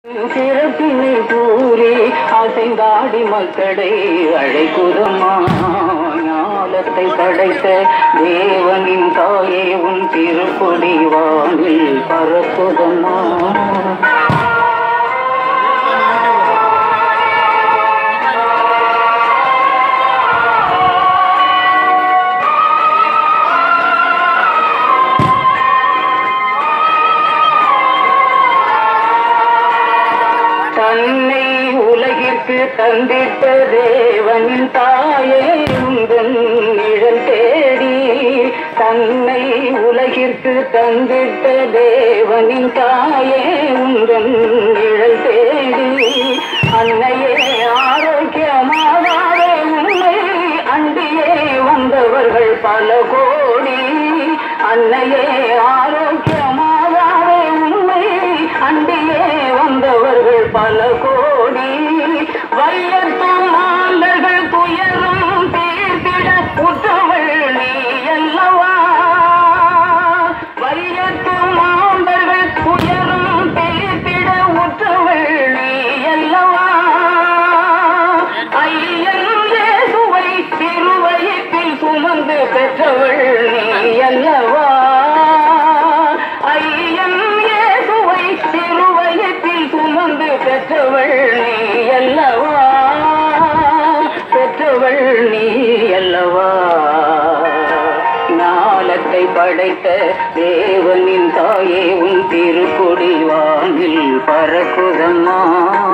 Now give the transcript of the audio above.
சிறப்பினை கூறி அசைந்தாடி மக்களை அழைக்குதம்மா ஞாலத்தை படைத்த தேவனின் தாயே உன் திருப்பொடி வானில் பரப்புதம்மா தன்னை உலகிற்கு தந்திட்ட தேவனின் தாயே உந்தன் நிழல் தேடி தன்னை உலகிற்கு தந்திட்ட தேவனின் தாயே உந்தன் நிழல் தேடி அன்னையே ஆரோக்கியமாகாத உண்மை அண்டியே வந்தவர்கள் பல கோடி அன்னையே ஆரோக்கியமாகாத உண்மை அண்டியே வந்தவர்கள் பல கோடி வையத்தும் மாந்தர்கள் துயரும் தீர்த்திட உற்றவள் நீ அல்லவா வையத்தும் மாந்தர்கள் துயரும் தீர்த்திட உற்றவள் நீ அல்லவா ஐயன் இயேசுவை திருவயிற்றில் சுமந்து பெற்றவள் நீ அல்லவா ஐயன் இயேசுவை திருவயிற்றில் சுமந்து பெற்றவள் நீ அல்லவா பெற்றவள் நீ அல்லவா ஞாலத்தை படைத்த தேவனின் தாயே உன் திருக்கொடி வானில் பறக்குதம்மா